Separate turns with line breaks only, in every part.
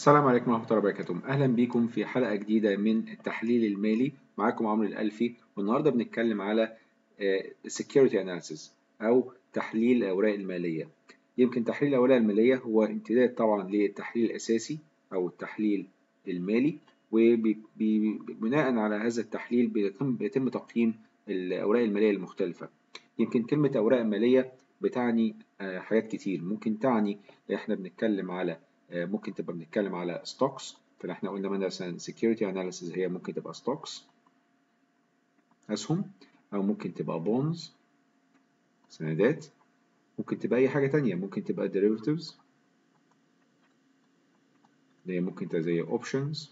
السلام عليكم ورحمة الله وبركاته أهلا بكم في حلقة جديدة من التحليل المالي معاكم عمرو الألفي والنهاردة بنتكلم على Security Analysis أو تحليل الأوراق المالية يمكن تحليل الأوراق المالية هو امتداد طبعا للتحليل الأساسي أو التحليل المالي وبناء على هذا التحليل بيتم, بيتم تقييم الأوراق المالية المختلفة يمكن كلمة أوراق مالية بتعني حاجات كتير ممكن تعني إحنا بنتكلم على ممكن تبقى بنتكلم على ستوكس فاحنا قلنا مثلا security analysis هي ممكن تبقى ستوكس أسهم أو ممكن تبقى بونز سندات ممكن تبقى أي حاجة تانية ممكن تبقى derivatives اللي هي ممكن تبقى زي options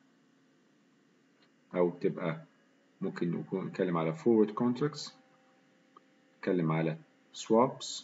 أو تبقى ممكن نكون نتكلم على forward contracts نتكلم على swaps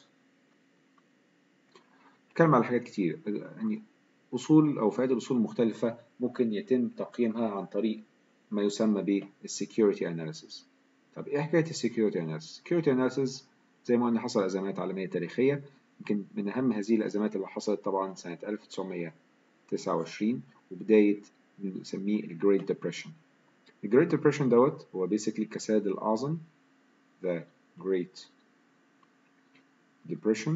نتكلم على حاجات كتير يعني أصول أو فوائد الأصول المختلفة ممكن يتم تقييمها عن طريق ما يسمى بالسكيورتي أناليسيس طب إيه حكاية السكيورتي أناليسيس؟ السكيورتي أناليسيس زي ما قلنا حصل أزمات عالمية تاريخية يمكن من أهم هذه الأزمات اللي حصلت طبعا سنة 1929 وبداية نسميه الجريت ديبريشن الجريت ديبريشن دوت هو بيسكلي الكساد الأعظم The Great Depression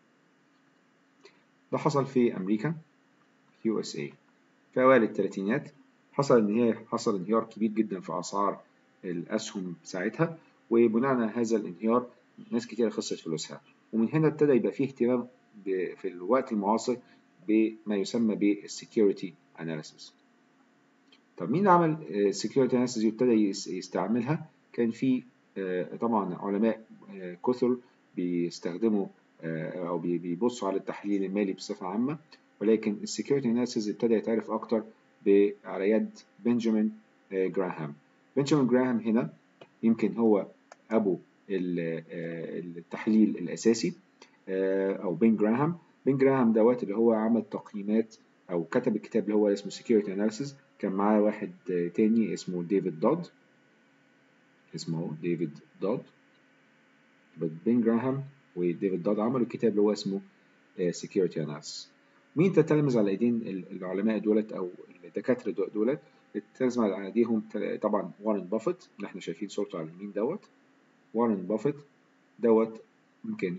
ده حصل في أمريكا USA في أوائل الثلاثينات حصل إن هي حصل انهيار كبير جدا في أسعار الأسهم ساعتها وبناء على هذا الانهيار ناس كتير خسرت فلوسها ومن هنا ابتدى يبقى فيه اهتمام في الوقت المعاصر بما يسمى بالسكيورتي أناليسيس طب مين عمل السكيورتي أناليسيس وابتدى يستعملها كان في طبعا علماء كثر بيستخدموا أو بيبصوا على التحليل المالي بصفة عامة ولكن السكيورتي أناليسيس ابتدى يتعرف أكتر على يد بنجامين جراهام بنجامين جراهام هنا يمكن هو أبو التحليل الأساسي أو بين جراهام بين جراهام دوت اللي هو عمل تقييمات أو كتب الكتاب اللي هو اسمه سكيورتي أناليسيس كان معاه واحد تاني اسمه ديفيد دود اسمه ديفيد دود بين جراهام وديفيد دود عملوا كتاب اللي هو اسمه سكيورتي أناليسيس مين تتلمذ على ايدين العلماء دولت او الدكاتره دولت تتلمذ على ايديهم طبعا وارن بافيت اللي احنا شايفين صورته على اليمين دوت وارن بافيت دوت يمكن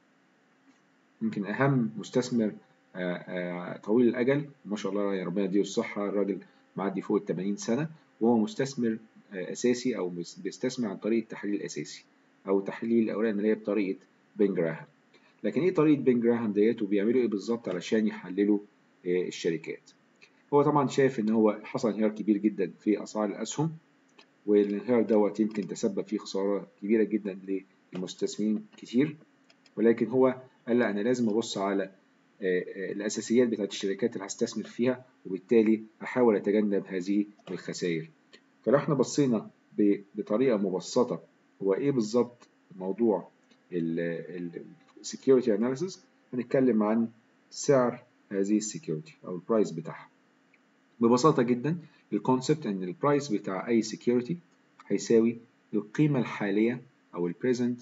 يمكن اهم مستثمر طويل الاجل ما شاء الله يا ربنا يديله الصحه الراجل معدي فوق ال 80 سنه وهو مستثمر اساسي او بيستثمر عن طريق التحليل الاساسي او تحليل الاوراق الماليه بطريقه بين جراهام لكن ايه طريقه بين جراهام ديت وبيعملوا ايه بالظبط علشان يحللوا إيه الشركات هو طبعا شايف ان هو حصل انهيار كبير جدا في اسعار الاسهم والانهيار دوت يمكن تسبب في خساره كبيره جدا للمستثمرين كتير ولكن هو قال لا انا لازم ابص على إيه الاساسيات بتاعت الشركات اللي هستثمر فيها وبالتالي احاول اتجنب هذه الخسائر فلو احنا بصينا بطريقه مبسطه هو ايه بالظبط موضوع security analysis هنتكلم عن سعر هذه السكيورتي او البرايس بتاعها ببساطه جدا الكونسبت ان البرايس بتاع اي سكيورتي هيساوي القيمه الحاليه او البريزنت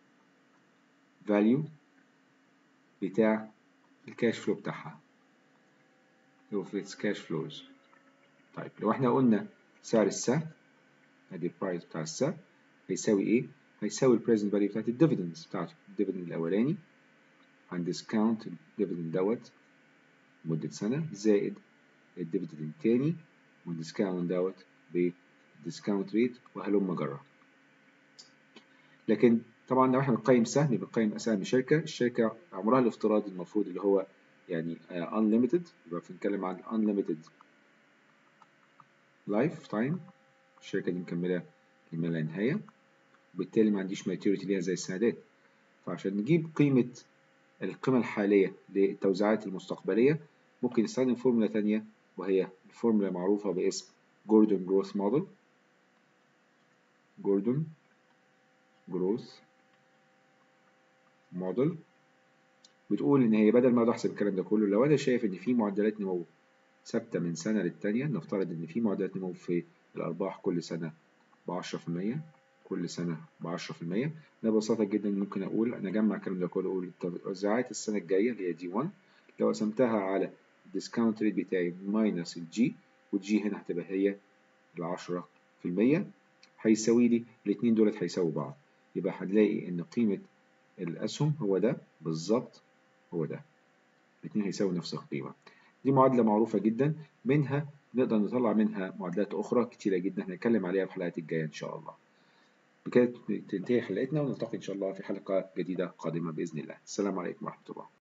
فاليو بتاع الكاش فلو بتاعها لو في كاش فلوز طيب لو احنا قلنا سعر السهم ادي البرايس بتاع السهم هيساوي ايه هيساوي البريزنت فاليو بتاعت الديفيدندز بتاعته الديفيدند الاولاني عن ديسكاونت الديفيدند دوت لمدة سنة زائد الديفيدند التاني والديسكاونت دوت بالديسكاونت ريت وهلم جرة لكن طبعا لو احنا بنقيم سهم بنقيم اسهم شركة الشركة عمرها الافتراضي المفروض اللي هو يعني uh, unlimited يبقى بنتكلم عن unlimited life time الشركة دي مكملة لما لا نهاية وبالتالي ما عنديش ماتيوريتي ليها زي السندات فعشان نجيب قيمة القيمة الحالية للتوزيعات المستقبلية ممكن نستخدم فورمولا تانية وهي الفورمولا معروفة باسم جوردون جروث موديل جوردون جروث موديل بتقول إن هي بدل ما أحسب الكلام ده كله لو أنا شايف إن في معدلات نمو ثابتة من سنة للتانية نفترض إن في معدلات نمو في الأرباح كل سنة بعشرة في المية كل سنة بعشرة في المية أنا ببساطة جدا ممكن أقول أنا أجمع الكلام ده كله أقول توزيعات السنة الجاية اللي هي دي 1 لو قسمتها على الديسكاونت ريت بتاعي ماينس الجي والجي هنا هتبقى هي العشرة في المية هيساوي لي الاتنين دولت هيساووا بعض يبقى هنلاقي إن قيمة الأسهم هو ده بالظبط هو ده الاتنين هيساوي نفس القيمة دي معادلة معروفة جدا منها نقدر نطلع منها معادلات أخرى كتيرة جدا هنتكلم عليها في الحلقات الجاية إن شاء الله بكده تنتهي حلقتنا ونلتقي إن شاء الله في حلقة جديدة قادمة بإذن الله السلام عليكم ورحمة الله